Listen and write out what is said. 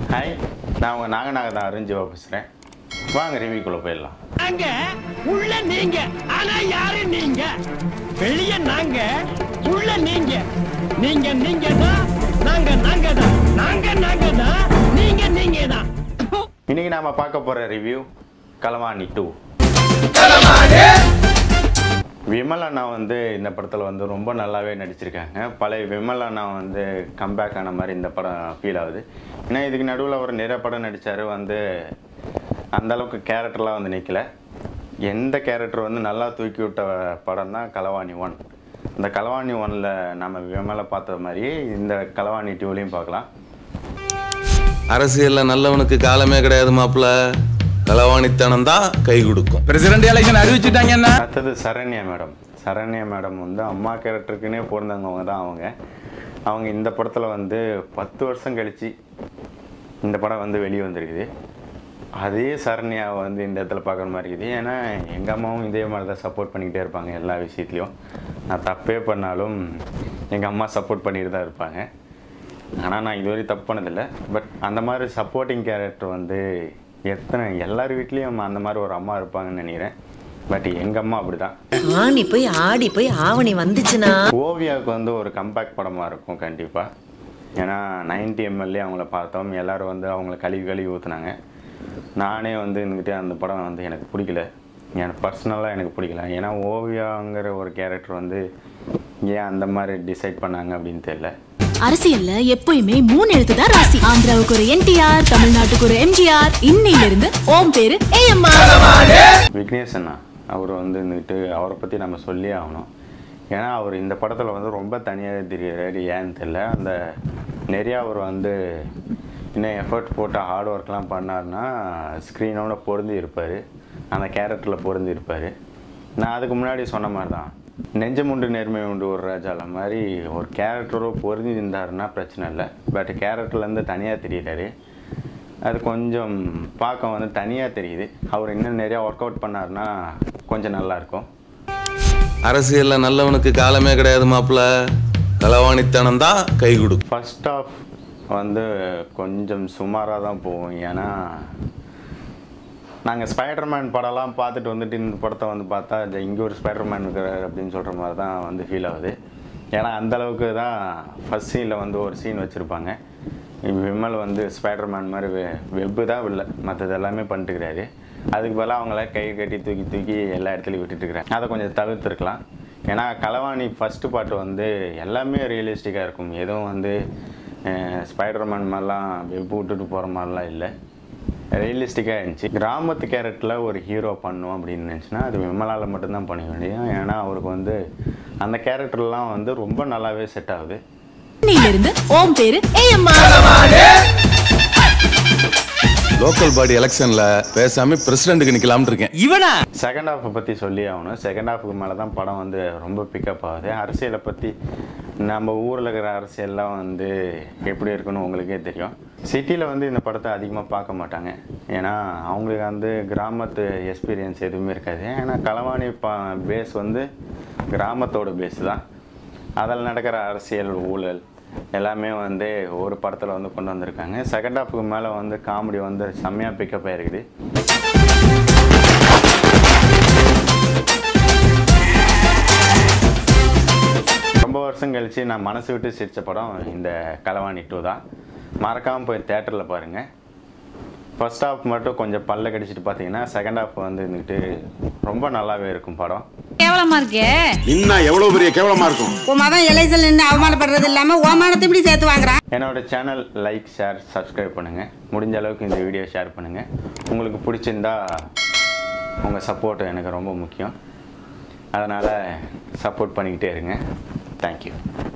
hi நான் உங்கள் நாகநாக தான் அருஞ்சிவா பேசுகிறேன் வாங்க ரிவியூக்குள்ளே போயிடலாம் நாங்க உள்ள நீங்க ஆனா யாரு நீங்க வெளிய நாங்க உள்ள நீங்க நீங்க நீங்க தான் நாங்க நாங்க தான் நாங்க நாங்க தான் நீங்க நீங்க தான் இன்றைக்கி நாம் பார்க்க போகிற ரிவ்யூ களவாணி டூ விமல் அண்ணா வந்து இந்த படத்தில் வந்து ரொம்ப நல்லாவே நடிச்சிருக்காங்க பழைய விமல் அண்ணா வந்து கம்பேக் ஆன மாதிரி இந்த படம் ஃபீல் ஆகுது ஏன்னா இதுக்கு நடுவில் அவர் நிறைய படம் நடித்தார் வந்து அந்த அளவுக்கு கேரக்டர்லாம் வந்து நிற்கல எந்த கேரக்டர் வந்து நல்லா தூக்கி விட்ட படம் தான் களவாணி ஒன் இந்த களவாணி ஒனில் நம்ம விமலை பார்த்த மாதிரியே இந்த களவாணி டூலையும் பார்க்கலாம் அரசியல்ல நல்லவனுக்கு காலமே கிடையாது மாப்ள களவாணித்தனம் தான் கை கொடுக்கும் பிரசிடண்ட் எலெக்ஷன் அறிவிச்சுட்டாங்க என்ன அடுத்தது சரண்யா மேடம் சரண்யா மேடம் வந்து அம்மா கேரக்டருக்குன்னே பிறந்தவங்க தான் அவங்க அவங்க இந்த படத்தில் வந்து பத்து வருஷம் கழிச்சு இந்த படம் வந்து வெளியே வந்திருக்குது அதே சரண்யாவை வந்து இந்த இடத்துல பார்க்குற மாதிரி இருக்குது ஏன்னா எங்கள் அம்மாவும் இதே மாதிரி தான் சப்போர்ட் பண்ணிக்கிட்டே இருப்பாங்க எல்லா விஷயத்துலையும் நான் தப்பே பண்ணாலும் எங்கள் அம்மா சப்போர்ட் பண்ணிட்டு தான் இருப்பாங்க ஆனால் நான் இதுவரை தப்பு பண்ணதில்லை பட் அந்த மாதிரி சப்போர்ட்டிங் கேரக்டர் வந்து எத்தனை எல்லார் வீட்லேயும் அந்த மாதிரி ஒரு அம்மா இருப்பாங்கன்னு நினைக்கிறேன் பட் எங்கள் அம்மா அப்படி தான் ஆணி போய் ஆடி போய் ஆவணி வந்துச்சுன்னா ஓவியாவுக்கு வந்து ஒரு கம்பேக் படமாக இருக்கும் கண்டிப்பாக ஏன்னா 90 எம்எல்ஏ அவங்கள பார்த்தோம் எல்லாரும் வந்து அவங்கள கழுவி கழுவி ஊற்றுனாங்க நானே வந்து இருந்துக்கிட்டு அந்த படம் வந்து எனக்கு பிடிக்கல எனக்கு பர்சனலாக எனக்கு பிடிக்கல ஏன்னா ஓவியாங்கிற ஒரு கேரக்டர் வந்து ஏன் அந்த மாதிரி டிசைட் பண்ணாங்க அப்படின்னு தெரியல அரசியல்ல எப்பயுமே மூணு எழுத்து தான் ராசி ஆந்திராவுக்கு ஒரு என்டிஆர் தமிழ்நாட்டுக்கு ஒரு எம்ஜிஆர் இன்னையில இருந்து ஓம் பேரு ஏஎம்ஆர் விக்னேஷ் அண்ணா அவர் வந்து இருந்துக்கிட்டு அவரை பற்றி நம்ம சொல்லியே ஆகணும் ஏன்னா அவர் இந்த படத்தில் வந்து ரொம்ப தனியாக தெரியுறாரு ஏன்னு தெரில அந்த நிறையா அவர் வந்து இன்னும் எஃபர்ட் போட்டு ஹார்ட் ஒர்க்லாம் பண்ணாருன்னா ஸ்க்ரீனோட பொருந்தி இருப்பார் அந்த கேரக்டரில் பொருந்தி இருப்பார் நான் அதுக்கு முன்னாடி சொன்ன மாதிரி தான் நெஞ்சமுண்டு நேர்மை உண்டு ஒரு ராஜால மாதிரி ஒரு கேரக்டரோ பொருந்தி இருந்தாருன்னா பிரச்சனை இல்லை பட் கேரக்டர்லேருந்து தனியாக தெரியுறாரு அது கொஞ்சம் பார்க்க வந்து தனியாக தெரியுது அவர் இன்னும் நிறையா ஒர்க் அவுட் பண்ணாருன்னா கொஞ்சம் நல்லாயிருக்கும் அரசியல்ல நல்லவனுக்கு காலமே கிடையாது மாப்ள களவாணித்தனம் தான் கை கொடுக்கும் ஃபர்ஸ்ட் ஆஃப் வந்து கொஞ்சம் சுமாராக தான் போகும் ஏன்னா நாங்கள் ஸ்பைடர்மேன் படம்லாம் பார்த்துட்டு வந்துட்டு இந்த படத்தை வந்து பார்த்தா இந்த இங்கே ஒரு ஸ்பைடர்மேன் இருக்கிறார் அப்படின்னு சொல்கிற மாதிரி தான் வந்து ஃபீல் ஆகுது ஏன்னா அந்த அளவுக்கு தான் ஃபஸ்ட் சீனில் வந்து ஒரு சீன் வச்சுருப்பாங்க விமல் வந்து ஸ்பைடர்மேன் மாதிரி வெ வெப்பு தான் இல்லை மற்றது எல்லாமே பண்ணிட்டுக்கிறாரு அதுக்கு பதிலாக அவங்கள கை கட்டி தூக்கி தூக்கி எல்லா இடத்துலையும் விட்டுட்டுருக்குறாங்க அதை கொஞ்சம் தவிர்த்துருக்கலாம் ஏன்னா களவாணி ஃபஸ்ட்டு பாட்டு வந்து எல்லாமே ரியலிஸ்டிக்காக இருக்கும் எதுவும் வந்து ஸ்பைடர்மேன் மாதிரிலாம் வெப்பு விட்டுட்டு போகிற மாதிரிலாம் இல்லை ரியலிஸ்டிக்காக இருந்துச்சு கிராமத்து கேரக்டரில் ஒரு ஹீரோ பண்ணும் அப்படின்னு நினச்சுன்னா அது விமலால் மட்டும்தான் பண்ண முடியும் ஏன்னா அவருக்கு வந்து அந்த கேரக்டர்லாம் வந்து ரொம்ப நல்லாவே செட் ஆகுது இன்னையில இருந்து ஓம் பேரு ஏஎம்ஆர் லோக்கல் பாடி எலெக்ஷன்ல பேசாம பிரசிடண்ட்டுக்கு நிக்கலாம்னு இருக்கேன் இவனா செகண்ட் ஹாஃபை பற்றி சொல்லி ஆகணும் செகண்ட் ஹாஃபுக்கு மேலே தான் படம் வந்து ரொம்ப பிக்கப் ஆகுது அரசியலை பற்றி நம்ம ஊரில் இருக்கிற அரசியல்லாம் வந்து எப்படி இருக்குன்னு உங்களுக்கே தெரியும் சிட்டியில் வந்து இந்த படத்தை அதிகமாக பார்க்க மாட்டாங்க ஏன்னா அவங்களுக்கு வந்து கிராமத்து எக்ஸ்பீரியன்ஸ் எதுவுமே இருக்காது ஏன்னா களவாணி பா பேஸ் வந்து கிராமத்தோட பேஸ் தான் அதில் நடக்கிற அரசியல் ஊழல் எல்லாமே வந்து ஒரு படத்தில் வந்து கொண்டு வந்திருக்காங்க செகண்ட் ஹாஃபுக்கு மேலே வந்து காமெடி வந்து செம்மையாக பிக்கப் ஆயிருக்குது ரொம்ப வருஷம் கழிச்சு நான் மனசு விட்டு சிரித்த படம் இந்த களவாணி டூ தான் மறக்காமல் போய் தேட்டரில் பாருங்கள் ஃபர்ஸ்ட் ஹாஃப் மட்டும் கொஞ்சம் பல்ல கடிச்சிட்டு பார்த்தீங்கன்னா செகண்ட் ஹாஃப் வந்து இருந்துக்கிட்டு ரொம்ப நல்லாவே இருக்கும் படம் கேவலமா இருக்கே இன்னும் எவ்வளவு பெரிய கேவலமா இருக்கும் உன் மகன் எலைசல் நின்று அவமானப்படுறது இல்லாம ஓமானத்தை இப்படி சேர்த்து வாங்குறான் என்னோட சேனல் லைக் ஷேர் சப்ஸ்கிரைப் பண்ணுங்கள் முடிஞ்ச அளவுக்கு இந்த வீடியோ ஷேர் பண்ணுங்கள் உங்களுக்கு பிடிச்சிருந்தா உங்கள் சப்போர்ட் எனக்கு ரொம்ப முக்கியம் அதனால் சப்போர்ட் பண்ணிக்கிட்டே இருங்க தேங்க்யூ